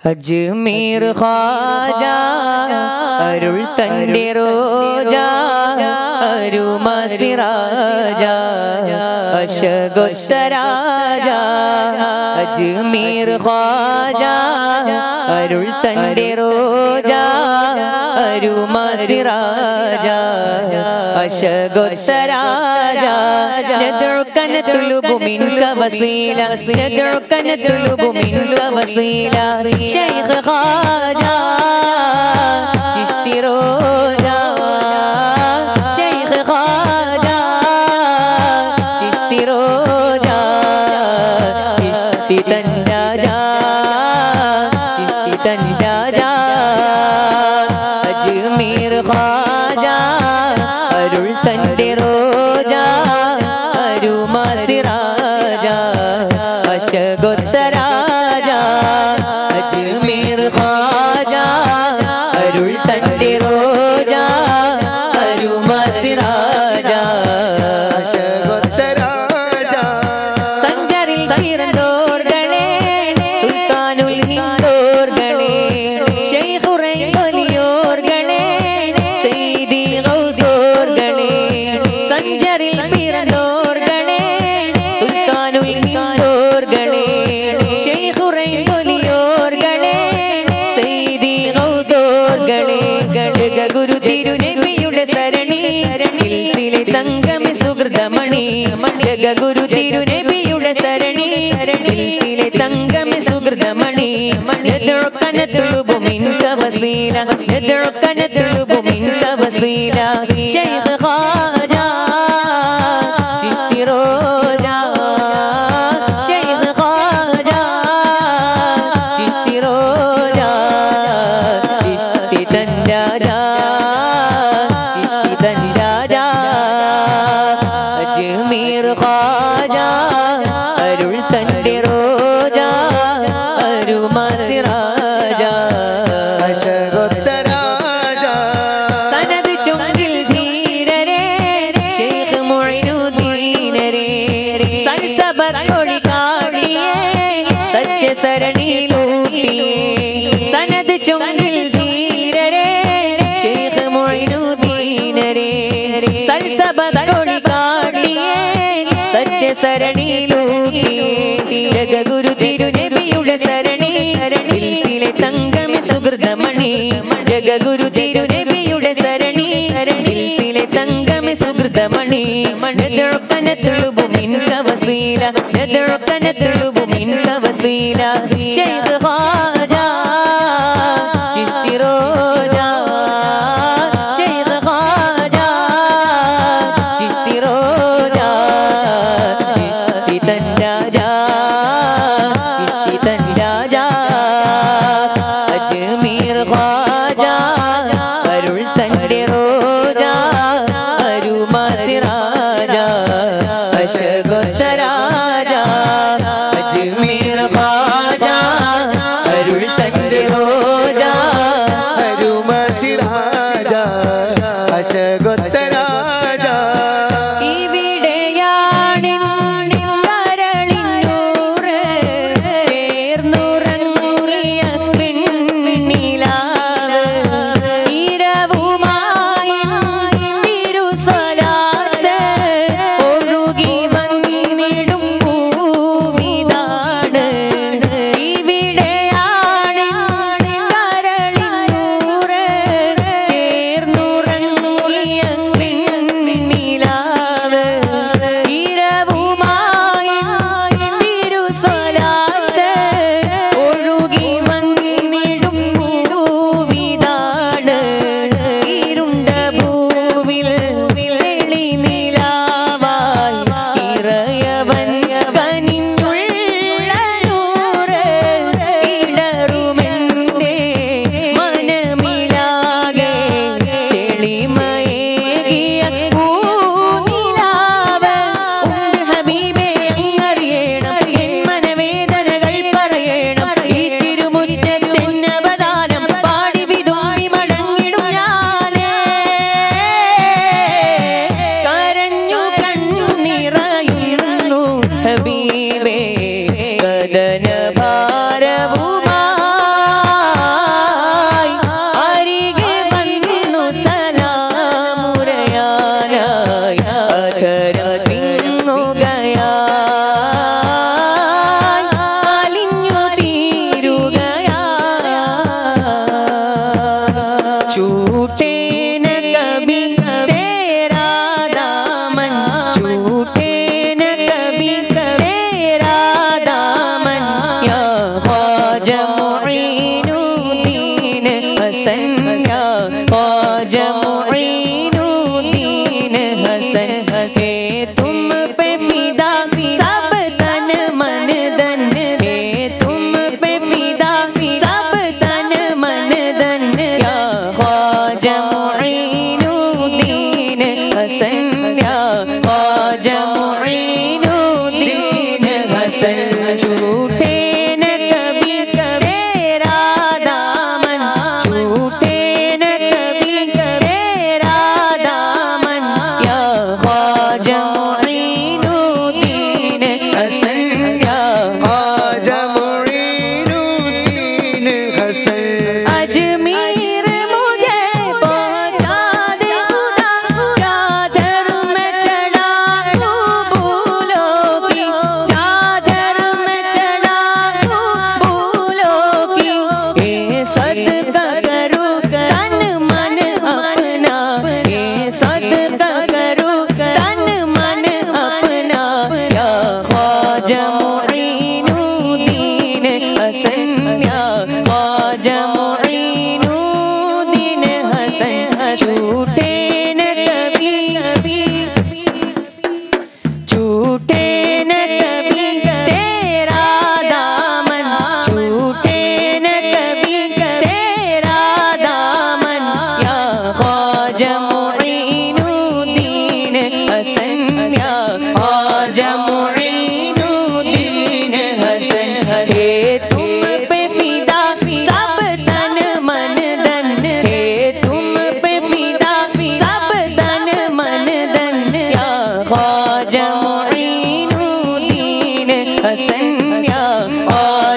അജ്മീർ ഖാജ അരുൾ തന്റെ റോജ അരുമസിറാജ അശഗൊത്തരാജ അജ്മീർ ഖാജ അരുൾ തന്റെ റോജ അരുമസിറാജ അശഗൊത്തരാജ ندعوك نطلب منك وسيلة ندعوك نطلب منك وسيلة شيخ خواجة تشتي روجا شيخ خواجة تشتي روجا تشتي تنجاجا تشتي تنجاجا അജ്മീർ ഖാജ അരുൾ തന്റെ റോജ അരുമസിറാജ അശഗൊത്തരാജ അജ്മീർ ഖാജ അരുൾ തന്റെ റോജ അരുമസിറാജ സഞ്ചരിൽ തീർന്നോർകളെ സുൽത്താനുൽ ഹിന്ദോർകളെ ഷെയ്ഖുറൈ വലിയോർകളെ സെയ്തി ഗൗദോർകളെ സഞ്ചരിൽ പിറന്നോർകളെ സുൽത്താനുൽ ഹിന്ദോർകളെ ഷെയ്ഖുറൈ വലിയോർകളെ സെയ്തി ഗൗദോർകളെ ഗുരു തിരുനബിയുടെ സരണി സിൽസിലെ തങ്കം സുഹൃതമണി ജഗഗുരു തിരുനബിയുടെ സരണി സിൽസിലെ തങ്കം സുഹൃതമണി ندعوك نطلب منك وسيلة ندعوك نطلب منك وسيلة شيخ خواجة چشتی روجا شيخ خواجة چشتی روجا چشتی تنجاجا چشتی تنجاجا അജ്മീർ ഖാജ അരുൾ തന്റെ റോജ അരുമസിറാജ സനത് ചുണ്ടിൽ ധീരരെ ശേഖ് മൊഴിനുദീനരെ സൽസബക്കൊഴി കാണിയേ സത്യസരണിയിലൂട്ടിയേ സനത് ചുണ്ടിൽ ധീരരെ ശേഖ് മൊഴിനുദീനരെ സൽസബക്കൊഴി കാണിയേ സത്യസരണിയിലൂട്ടിയേ ജഗഗുരു തിരുനബിയുടെ സരണി സിൽസിലെ തങ്കമ സുഹൃതമണി ജഗഗുരു തിരുനബിയുടെ സരണി സിൽസിലെ തങ്കമ സുഹൃതമണി ندعوك نطلب منك وسيلة ندعوك نطلب منك وسيلة شيخ خواجة چشتی روجا شيخ خواجة چشتی روجا چشتی تنجاجا ചിഷ്ടി തൻജാജ അജ്മീർ ഖാജ അരുൾ തന്റെ റോജ അരുമസിറാജ അശഗൊത്തരാജ അജ്മീർ ഖാജ അരുൾ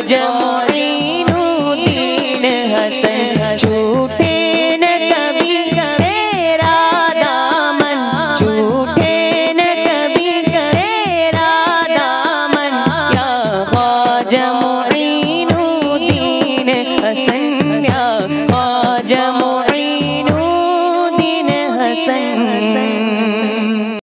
ഖ്വാജ